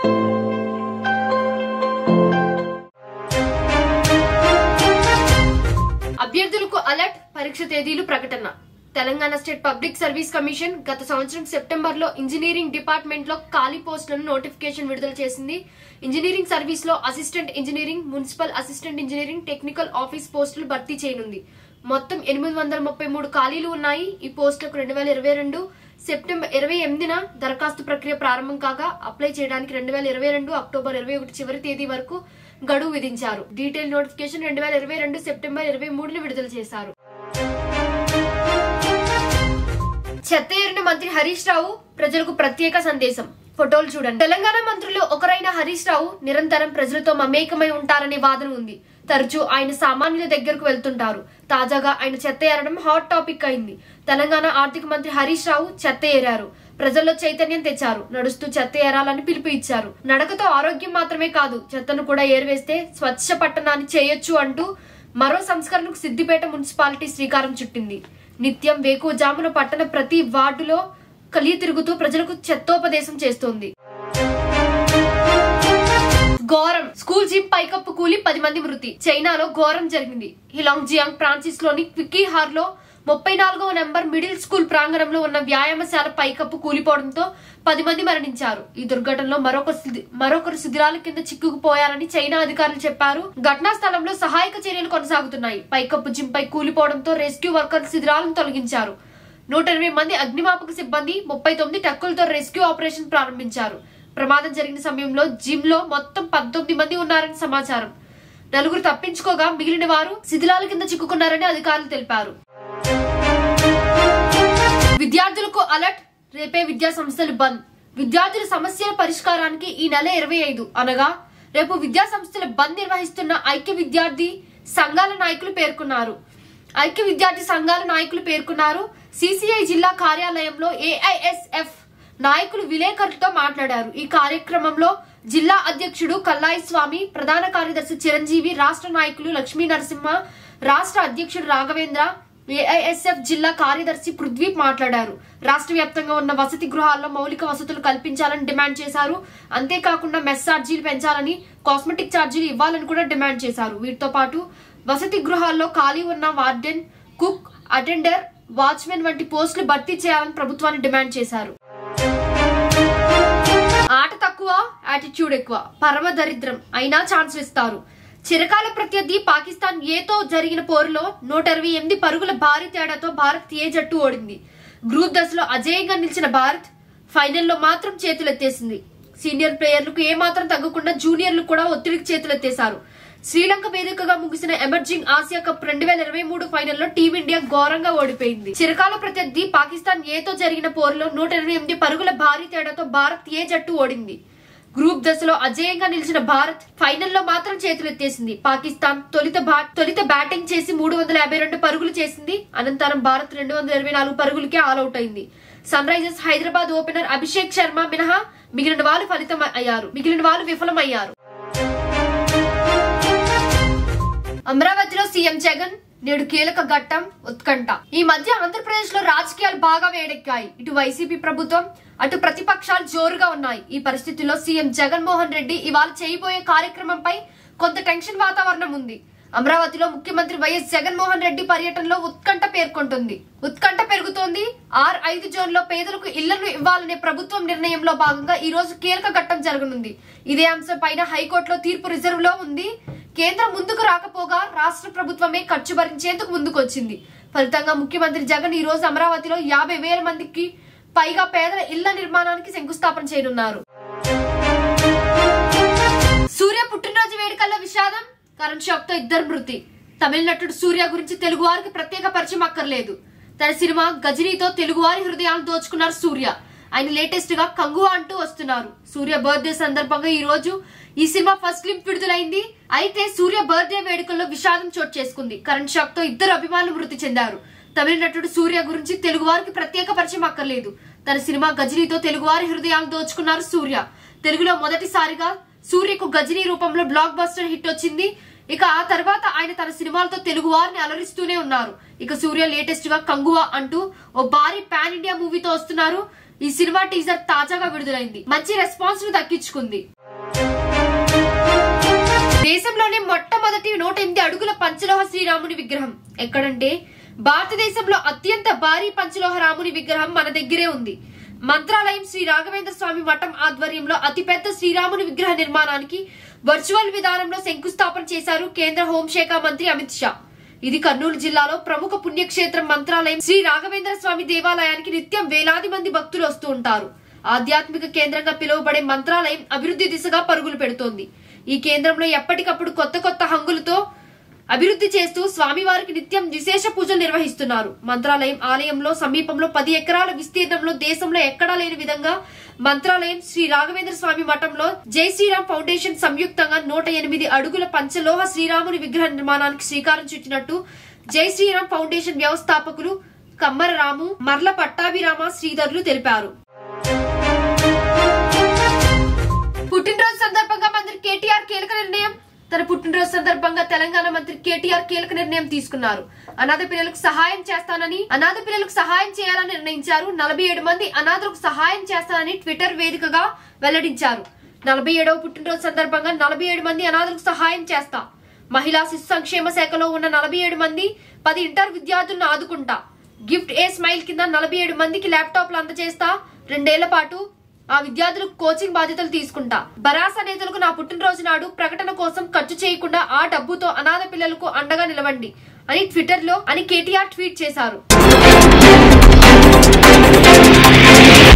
అభ్యర్థులకు అలర్ట్ పరీక్ష తేదీలు ప్రకటన Telangana state public service commission గత సంవత్సరం సెప్టెంబర్ లో ఇంజనీరింగ్ డిపార్ట్మెంట్ లో ఖాళీ పోస్టులను నోటిఫికేషన్ విడుదల చేసింది ఇంజనీరింగ్ సర్వీస్ లో assistant engineering municipal assistant engineering technical office పోస్టులు భర్తీ చేయనుంది మొత్తం ఎనిమిది వందల ముప్పై మూడు ఖాళీలు ఉన్నాయి ఈ పోస్టులకు రెండు వేల ఇరవై రెండు సెప్టెంబర్ ఇరవై ఎనిమిదిన దరఖాస్తు ప్రక్రియ ప్రారంభం కాగా అప్లై చేయడానికి రెండు వేల ఇరవై రెండు అక్టోబర్ ఇరవై ఒకటి చివరి తేదీ వరకు గడువు విధించారు డీటెయిల్ నోటిఫికేషన్ రెండు వేల ఇరవై రెండు సెప్టెంబర్ ఇరవై మూడున విడుదల చేశారు చెత్త ఏరిన మంత్రి హరీష్ రావు ప్రజలకు ప్రత్యేక సందేశం ఫోటోలు చూడండి తెలంగాణ మంత్రులు ఒకరైన హరీష్ రావు నిరంతరం ప్రజలతో మమేకమై ఉంటారనే వాదన ఉంది తరచూ ఆయన సామాన్యుల దగ్గరకు వెళ్తుంటారు తాజాగా ఆయన చెత్త ఏరడం హాట్ టాపిక్ అయింది తెలంగాణ ఆర్థిక మంత్రి హరీష్ రావు చెత్త ఏరారు ప్రజల్లో చైతన్యం తెచ్చారు నడుస్తూ చెత్త ఏరాలని పిలుపు ఇచ్చారు నడకతో ఆరోగ్యం మాత్రమే కాదు చెత్తను కూడా ఏరివేస్తే స్వచ్ఛ పట్టణాన్ని చేయొచ్చు అంటూ మరో సంస్కరణకు సిద్దిపేట మున్సిపాలిటీ శ్రీకారం చుట్టింది నిత్యం వేకువజామున పట్టణ ప్రతి వార్డులో కలిగి తిరుగుతూ ప్రజలకు చెత్తోపదేశం చేస్తోంది ఘోరం స్కూల్ జిమ్ పైకప్పు కూలి పది మంది మృతి చైనాలో ఘోరం జరిగింది హిలాంగ్ జియాంగ్ ఫ్రాన్సిస్ లోని క్వికీ హార్ లో ముప్పై నాలుగవ నెంబర్ మిడిల్ స్కూల్ ప్రాంగణంలో ఉన్న వ్యాయామశాల పైకప్పు కూలిపోవడంతో పది మంది మరణించారు ఈ దుర్ఘటనలో మరొక శిథి- మరొకరు శిథిరాల కింద చిక్కుకుపోయారని చైనా అధికారులు చెప్పారు ఘటనా స్థలంలో సహాయక చర్యలు కొనసాగుతున్నాయి పైకప్పు జిమ్ పై కూలిపోవడంతో రెస్క్యూ వర్కర్లు శిథిరాలను తొలగించారు నూట ఎనభై మంది అగ్నిమాపక సిబ్బంది ముప్పై తొమ్మిది టక్కులతో రెస్క్యూ ఆపరేషన్ ప్రారంభించారు ప్రమాదం జరిగిన సమయంలో జిమ్ లో మొత్తం పంతొమ్మిది మంది ఉన్నారని సమాచారం నలుగురు తప్పించుకోగా మిగిలిన వారు శిథిలాల కింద చిక్కుకున్నారని అధికారులు తెలిపారు విద్యార్థులకు అలర్ట్ రేపే విద్యా సంస్థలు బంద్ విద్యార్థుల సమస్యల పరిష్కారానికి ఈ నెల ఇరవై ఐదు అనగా రేపు విద్యా సంస్థల బంద్ నిర్వహిస్తున్న ఐక్య విద్యార్థి సంఘాల నాయకులు పేర్కొన్నారు ఐక్య విద్యార్థి సంఘాల నాయకులు పేర్కొన్నారు సిసిఐ జిల్లా కార్యాలయంలో ఏఐఎస్ఎఫ్ నాయకులు విలేకరులతో మాట్లాడారు ఈ కార్యక్రమంలో జిల్లా అధ్యక్షుడు కల్లాయి స్వామి ప్రధాన కార్యదర్శి చిరంజీవి రాష్ట్ర నాయకులు లక్ష్మీ నరసింహ రాష్ట్ర అధ్యక్షుడు రాఘవేంద్ర ఏఐఎస్ఎఫ్ జిల్లా కార్యదర్శి పృథ్వీ మాట్లాడారు రాష్ట్ర వ్యాప్తంగా ఉన్న వసతి గృహాల్లో మౌలిక వసతులు కల్పించాలని డిమాండ్ చేశారు అంతేకాకుండా మెస్ ఛార్జీలు పెంచాలని కాస్మెటిక్ ఛార్జీలు ఇవ్వాలని కూడా డిమాండ్ చేశారు వీటితో పాటు వసతి గృహాల్లో ఖాళీ ఉన్న వార్డెన్ కుక్ అటెండర్ వాచ్మెన్ వంటి పోస్టులు భర్తీ చేయాలని ప్రభుత్వాన్ని డిమాండ్ చేశారు ఆట తక్కువ యాటిట్యూడ్ ఎక్కువ పరమ దరిద్రం అయినా ఛాన్స్ ఇస్తారు చిరకాల ప్రత్యర్థి పాకిస్తాన్ ఏతో జరిగిన పోరులో నూట ఇరవై ఎనిమిది పరుగుల భారీ తేడాతో భారత్ ఏ జట్టు ఓడింది గ్రూప్ దశలో అజేయంగా నిలిచిన భారత్ ఫైనల్లో మాత్రం చేతులెత్తేసింది సీనియర్ ప్లేయర్లకు ఏ మాత్రం తగ్గకుండా జూనియర్లు కూడా ఒత్తిడికి చేతులెత్తేశారు శ్రీలంక వేదికగా ముగిసిన ఎమర్జింగ్ ఆసియా కప్ రెండు వేల ఇరవై మూడు ఫైనల్లో టీమిండియా ఘోరంగా ఓడిపోయింది చిరకాల ప్రత్యర్థి పాకిస్తాన్ ఏతో జరిగిన పోరులో నూట ఇరవై ఎనిమిది పరుగుల భారీ తేడాతో భారత్ ఏ జట్టు ఓడింది గ్రూప్ దశలో అజేయంగా నిలిచిన భారత్ ఫైనల్లో మాత్రం చేతులెత్తేసింది పాకిస్తాన్ తొలిత బా- తొలిత బ్యాటింగ్ చేసి మూడు వందల యాభై రెండు పరుగులు చేసింది అనంతరం భారత్ రెండు వందల ఇరవై నాలుగు పరుగులకే ఆల్అౌట్ అయింది Sunrisers Hyderabad opener Abhishek Sharma మినహా మిగిలిన వాళ్ళు ఫలితం అయ్యారు మిగిలిన వాళ్ళు విఫలమయ్యారు అమరావతిలో సీఎం జగన్ నేడు కీలక ఘట్టం ఉత్కంఠ ఈ మధ్య ఆంధ్రప్రదేశ్ లో రాజకీయాలు బాగా వేడెక్కాయి ఇటు వైసీపీ ప్రభుత్వం అటు ప్రతిపక్షాలు జోరుగా ఉన్నాయి ఈ పరిస్థితుల్లో సీఎం జగన్మోహన్ రెడ్డి ఇవాళ చేయబోయే కార్యక్రమంపై కొంత టెన్షన్ వాతావరణం ఉంది అమరావతిలో ముఖ్యమంత్రి వైఎస్ జగన్మోహన్ రెడ్డి పర్యటనలో ఉత్కంఠ పేర్కొంటుంది ఉత్కంఠ పెరుగుతోంది ఆర్ ఐదు జోన్ లో పేదలకు ఇళ్లను ఇవ్వాలనే ప్రభుత్వం నిర్ణయంలో భాగంగా ఈ రోజు కీలక ఘట్టం జరగనుంది ఇదే అంశం పైన హైకోర్టులో తీర్పు రిజర్వ్ లో ఉంది కేంద్రం ముందుకు రాకపోగా రాష్ట్ర ప్రభుత్వమే ఖర్చు భరించేందుకు ముందుకు వచ్చింది ఫలితంగా ముఖ్యమంత్రి జగన్ ఈ రోజు అమరావతిలో యాభై వేల మందికి పైగా పేదల ఇళ్ల నిర్మాణానికి శంకుస్థాపన చేయనున్నారు సూర్య పుట్టినరోజు వేడుకల్లో విషాదం కరెంట్ షాక్ తో ఇద్దరు మృతి తమిళ నటుడు సూర్య గురించి తెలుగు వారికి ప్రత్యేక పరిచయం అక్కర్లేదు తన సినిమా గజనీతో తెలుగువారి హృదయాలను దోచుకున్నారు సూర్య ఆయన లేటెస్ట్ గా కంగువా అంటూ వస్తున్నారు సూర్య బర్త్డే సందర్భంగా ఈ రోజు ఈ సినిమా ఫస్ట్ క్లిప్ విడుదలైంది అయితే సూర్య బర్త్డే వేడుకల్లో విషాదం చోటు చేసుకుంది కరెంట్ షాక్ తో ఇద్దరు అభిమానులు మృతి చెందారు తమిళ నటుడు సూర్య గురించి తెలుగు వారికి ప్రత్యేక పరిచయం అక్కర్లేదు తన సినిమా గజనీతో తెలుగువారి హృదయాలను దోచుకున్నారు సూర్య తెలుగులో మొదటిసారిగా సూర్యకు గజనీ రూపంలో బ్లాక్ బస్టర్ హిట్ వచ్చింది ఇక ఆ తర్వాత ఆయన తన సినిమాలతో తెలుగు వారిని అలరిస్తూనే ఉన్నారు ఇక సూర్య లేటెస్ట్ గా కంగువా అంటూ ఓ భారీ పాన్ ఇండియా మూవీతో వస్తున్నారు ఈ సినిమా టీజర్ తాజాగా విడుదలైంది మంచి రెస్పాన్స్ ను దక్కించుకుంది దేశంలోనే మొట్టమొదటి నూట ఎనిమిది అడుగుల పంచలోహ శ్రీరాముని విగ్రహం ఎక్కడంటే భారతదేశంలో అత్యంత భారీ పంచలోహ రాముని విగ్రహం మన దగ్గరే ఉంది మంత్రాలయం శ్రీ రాఘవేంద్ర స్వామి మఠం ఆధ్వర్యంలో అతిపెద్ద శ్రీరాముని విగ్రహ నిర్మాణానికి వర్చువల్ విధానంలో శంకుస్థాపన చేశారు కేంద్ర హోంశాఖ మంత్రి అమిత్ షా ఇది కర్నూలు జిల్లాలో ప్రముఖ పుణ్యక్షేత్రం మంత్రాలయం శ్రీ రాఘవేంద్ర స్వామి దేవాలయానికి నిత్యం వేలాది మంది భక్తులు వస్తూ ఉంటారు ఆధ్యాత్మిక కేంద్రంగా పిలువబడే మంత్రాలయం అభివృద్ధి దిశగా పరుగులు పెడుతోంది ఈ కేంద్రంలో ఎప్పటికప్పుడు కొత్త కొత్త హంగులతో అభివృద్ధి చేస్తూ స్వామివారికి నిత్యం విశేష పూజలు నిర్వహిస్తున్నారు మంత్రాలయం ఆలయంలో సమీపంలో పది ఎకరాల విస్తీర్ణంలో దేశంలో ఎక్కడా లేని విధంగా మంత్రాలయం శ్రీ రాఘవేంద్ర స్వామి మఠంలో జై శ్రీరామ్ ఫౌండేషన్ సంయుక్తంగా నూట ఎనిమిది అడుగుల పంచలోహ శ్రీరాముని విగ్రహ నిర్మాణానికి శ్రీకారం చుట్టినట్టు జై శ్రీరామ్ ఫౌండేషన్ వ్యవస్థాపకులు కమ్మర రాము మర్ల పట్టాభిరామ శ్రీధర్లు తెలిపారు పుట్టినరోజు సందర్భంగా మంత్రి కేటీఆర్ కీలక నిర్ణయం తన పుట్టినరోజు సందర్భంగా తెలంగాణ మంత్రి కేటీఆర్ కీలక నిర్ణయం తీసుకున్నారు అనాథ పిల్లలకు సహాయం చేస్తానని అనాథ పిల్లలకు సహాయం చేయాలని నిర్ణయించారు నలభై ఏడు మంది అనాథలకు సహాయం చేస్తానని ట్విట్టర్ వేదికగా వెల్లడించారు నలభై ఏడవ పుట్టినరోజు సందర్భంగా నలభై ఏడు మంది అనాథలకు సహాయం చేస్తా మహిళా శిశు సంక్షేమ శాఖలో ఉన్న నలభై ఏడు మంది పది ఇంటర్ విద్యార్థులను ఆదుకుంటా గిఫ్ట్ ఏ స్మైల్ కింద నలభై ఏడు మందికి ల్యాప్టాప్లు అందజేస్తా రెండేళ్ల పాటు ఆ విద్యార్థులకు కోచింగ్ బాధ్యతలు తీసుకుంటా బరాస నేతలకు నా పుట్టినరోజు నాడు ప్రకటన కోసం ఖర్చు చేయకుండా ఆ డబ్బుతో అనాథ పిల్లలకు అండగా నిలవండి అని ట్విట్టర్ లో అని కేటీఆర్ ట్వీట్ చేశారు